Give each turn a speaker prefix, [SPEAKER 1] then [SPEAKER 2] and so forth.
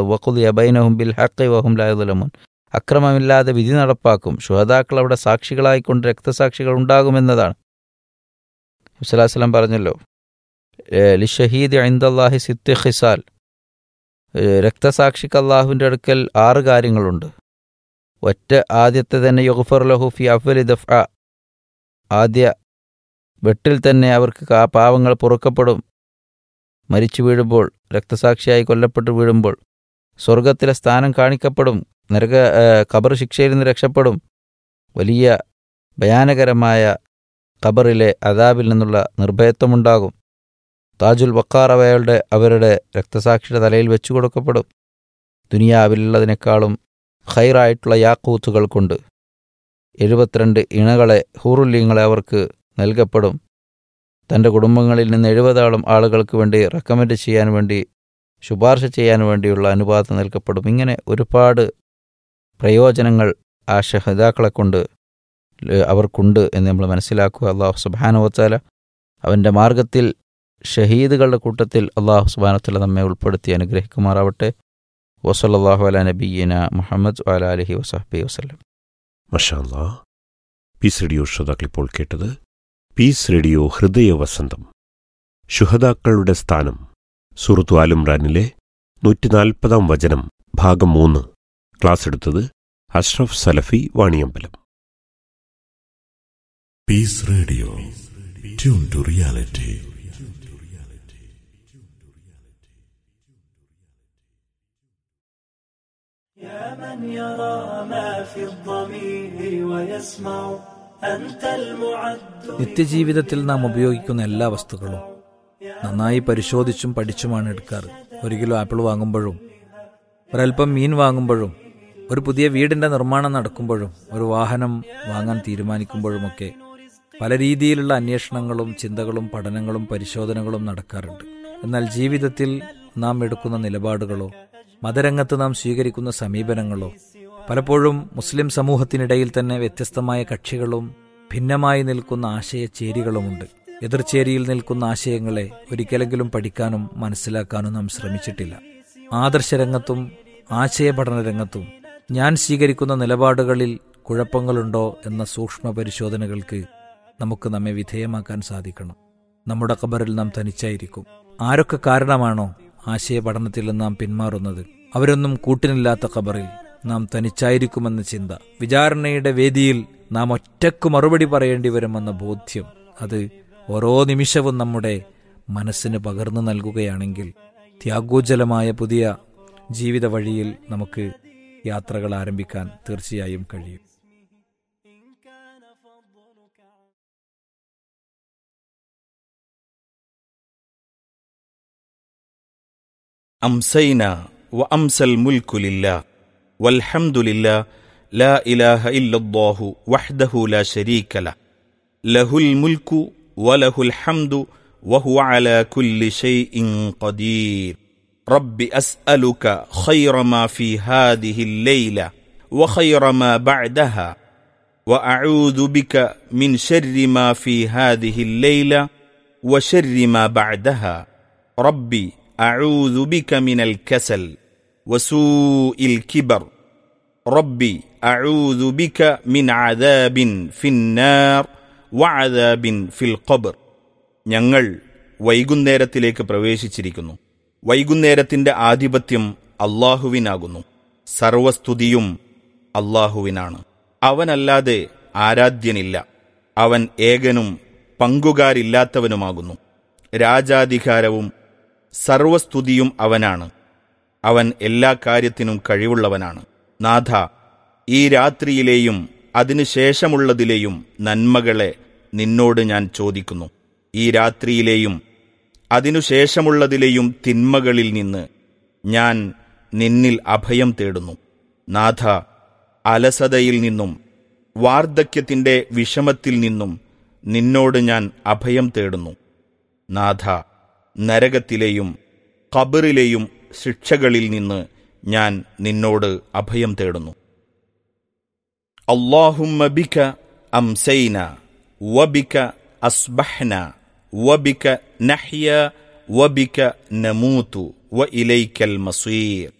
[SPEAKER 1] വഖുദി അബൈനഹും bill ഹഖി വഹും ലായുലമുൻ അക്രമമില്ലാതെ വിധി നടപ്പാക്കും ശുഹതാക്കൾ അവിടെ സാക്ഷികളായിക്കൊണ്ട് രക്തസാക്ഷികൾ ഉണ്ടാകുമെന്നതാണ് മുസ്ലാസ്ലം പറഞ്ഞല്ലോ ലി ഷഹീദ് ഐന്ദല്ലാഹി സിത്ത് ഖിസാൽ രക്തസാക്ഷിക്ക് അള്ളാഹുവിൻ്റെ അടുക്കൽ ആറ് കാര്യങ്ങളുണ്ട് ഒറ്റ ആദ്യത്തെ തന്നെ യുഗ്ഫർ ലഹു ഫി അഫ്വലി ദഫ് ആദ്യ വെട്ടിൽ തന്നെ അവർക്ക് ആ പാവങ്ങൾ പൊറുക്കപ്പെടും മരിച്ചു വീഴുമ്പോൾ രക്തസാക്ഷിയായി കൊല്ലപ്പെട്ട് വീഴുമ്പോൾ സ്വർഗത്തിലെ സ്ഥാനം കാണിക്കപ്പെടും നരക ഖബർ ശിക്ഷയിൽ നിന്ന് രക്ഷപ്പെടും വലിയ ഭയാനകരമായ ഖബറിലെ അദാബിൽ നിന്നുള്ള നിർഭയത്വമുണ്ടാകും താജുൽ വക്കാർ അവയുടെ അവരുടെ രക്തസാക്ഷിയുടെ തലയിൽ വെച്ചു കൊടുക്കപ്പെടും ദുനിയാവിലുള്ളതിനേക്കാളും ഖൈറായിട്ടുള്ള യാക്കൂത്തുകൾ കൊണ്ട് എഴുപത്തിരണ്ട് ഇണകളെ ഹൂറുല്യങ്ങളെ അവർക്ക് നൽകപ്പെടും തൻ്റെ കുടുംബങ്ങളിൽ നിന്ന് എഴുപതോളം ആളുകൾക്ക് വേണ്ടി റെക്കമെൻഡ് ചെയ്യാൻ വേണ്ടി ശുപാർശ ചെയ്യാൻ വേണ്ടിയുള്ള അനുവാദം നൽകപ്പെടും ഇങ്ങനെ ഒരുപാട് പ്രയോജനങ്ങൾ ആ ഷഹിതാക്കളെ കൊണ്ട് അവർക്കുണ്ട് എന്ന് നമ്മൾ മനസ്സിലാക്കുക അള്ളാഹു സുബാനുവത്താല അവൻ്റെ മാർഗത്തിൽ ഷഹീദുകളുടെ കൂട്ടത്തിൽ അള്ളാഹു സുബാനത്തല നമ്മെ ഉൾപ്പെടുത്തി അനുഗ്രഹിക്കുമാറാവട്ടെ വസല്ലാഹു അല നബീന മുഹമ്മദ് അല അലഹി വസഹബി വസ്ലം
[SPEAKER 2] മഷാല്ലാ പീസ് റേഡിയോ ശ്രോതാക്കളിപ്പോൾ കേട്ടത് പീസ് റേഡിയോ ഹൃദയ വസന്തം ശുഹതാക്കളുടെ സ്ഥാനം സുഹൃത്തു ആലുംറാനിലെ നൂറ്റിനാൽപ്പതാം വചനം ഭാഗം മൂന്ന് ക്ലാസ് എടുത്തത് Ashraf Salafi Vaniyambalam
[SPEAKER 3] peace radio tune to reality
[SPEAKER 4] يا من يرى ما في الضمير ويسمع أنت المعد
[SPEAKER 5] നിത്യജീവിതത്തിൽ നാം ഉപയോഗിക്കുന്ന എല്ലാ വസ്തുക്കളും നന്നായി പരിശോധിച്ചും പഠിച്ചുമാണ് എടുക്കാറ് ഒരു കിലോ ആപ്പിൾ വാങ്ങുമ്പോഴും ഒരൽപ്പം മീൻ വാങ്ങുമ്പോഴും ഒരു പുതിയ വീടിന്റെ നിർമ്മാണം നടക്കുമ്പോഴും ഒരു വാഹനം വാങ്ങാൻ തീരുമാനിക്കുമ്പോഴുമൊക്കെ പല രീതിയിലുള്ള അന്വേഷണങ്ങളും ചിന്തകളും പഠനങ്ങളും പരിശോധനകളും നടക്കാറുണ്ട് എന്നാൽ ജീവിതത്തിൽ നാം എടുക്കുന്ന നിലപാടുകളോ മതരംഗത്ത് നാം സ്വീകരിക്കുന്ന സമീപനങ്ങളോ പലപ്പോഴും മുസ്ലിം സമൂഹത്തിനിടയിൽ തന്നെ വ്യത്യസ്തമായ കക്ഷികളും ഭിന്നമായി നിൽക്കുന്ന ആശയചേരികളുമുണ്ട് എതിർചേരിയിൽ നിൽക്കുന്ന ആശയങ്ങളെ ഒരിക്കലെങ്കിലും പഠിക്കാനും മനസ്സിലാക്കാനും നാം ശ്രമിച്ചിട്ടില്ല ആദർശരംഗത്തും ആശയപഠന രംഗത്തും ഞാൻ സ്വീകരിക്കുന്ന നിലപാടുകളിൽ കുഴപ്പങ്ങളുണ്ടോ എന്ന സൂക്ഷ്മ പരിശോധനകൾക്ക് നമുക്ക് നമ്മെ വിധേയമാക്കാൻ സാധിക്കണം നമ്മുടെ ഖബറിൽ നാം തനിച്ചായിരിക്കും ആരൊക്കെ കാരണമാണോ ആശയപഠനത്തിൽ നാം പിന്മാറുന്നത് അവരൊന്നും കൂട്ടിനില്ലാത്ത ഖബറിൽ നാം തനിച്ചായിരിക്കുമെന്ന ചിന്ത വിചാരണയുടെ വേദിയിൽ നാം ഒറ്റക്ക് മറുപടി പറയേണ്ടി വരുമെന്ന ബോധ്യം അത് ഓരോ നിമിഷവും നമ്മുടെ മനസ്സിന് പകർന്നു നൽകുകയാണെങ്കിൽ ത്യാഗോജ്ജലമായ പുതിയ ജീവിത വഴിയിൽ നമുക്ക് യാത്രകൾ ആരംഭിക്കാൻ തീർച്ചയായും കഴിയും
[SPEAKER 6] أمسينا وأمسى الملك لله والحمد لله لا إله إلا الله وحده لا شريك له له الملك وله الحمد وهو على كل شيء قدير رب أسألك خير ما في هذه الليلة وخير ما بعدها وأعوذ بك من شر ما في هذه الليلة وشر ما بعدها ربي أعوذ بك من الكسل وسوء الكبر ربي أعوذ بك من عذاب في النار وعذاب في القبر ഞങ്ങൾ വൈകുന്നേരത്തിലേക്ക് പ്രവേശിച്ചിരിക്കുന്നു വൈകുന്നേരത്തിന്റെ ആധിപത്യം അള്ളാഹുവിനാകുന്നു സർവസ്തുതിയും അള്ളാഹുവിനാണ് അവനല്ലാതെ ആരാധ്യനില്ല അവൻ ഏകനും പങ്കുകാരില്ലാത്തവനുമാകുന്നു രാജാധികാരവും സർവസ്തുതിയും അവനാണ് അവൻ എല്ലാ കാര്യത്തിനും കഴിവുള്ളവനാണ് നാഥ ഈ രാത്രിയിലെയും അതിനുശേഷമുള്ളതിലെയും നന്മകളെ നിന്നോട് ഞാൻ ചോദിക്കുന്നു ഈ രാത്രിയിലെയും അതിനുശേഷമുള്ളതിലെയും തിന്മകളിൽ നിന്ന് ഞാൻ നിന്നിൽ അഭയം തേടുന്നു നാഥ അലസതയിൽ നിന്നും വാർദ്ധക്യത്തിന്റെ വിഷമത്തിൽ നിന്നും നിന്നോട് ഞാൻ അഭയം തേടുന്നു നാഥ നരകത്തിലെയും ഖബറിലെയും ശിക്ഷകളിൽ നിന്ന് ഞാൻ നിന്നോട് അഭയം തേടുന്നു അള്ളാഹുമ്മ ബിക അംസൈന വബിക അസ്ബഹ്ന വബിക നഹ്യ വബിക നമൂതു വ ഇലൈക്കൽ മസീർ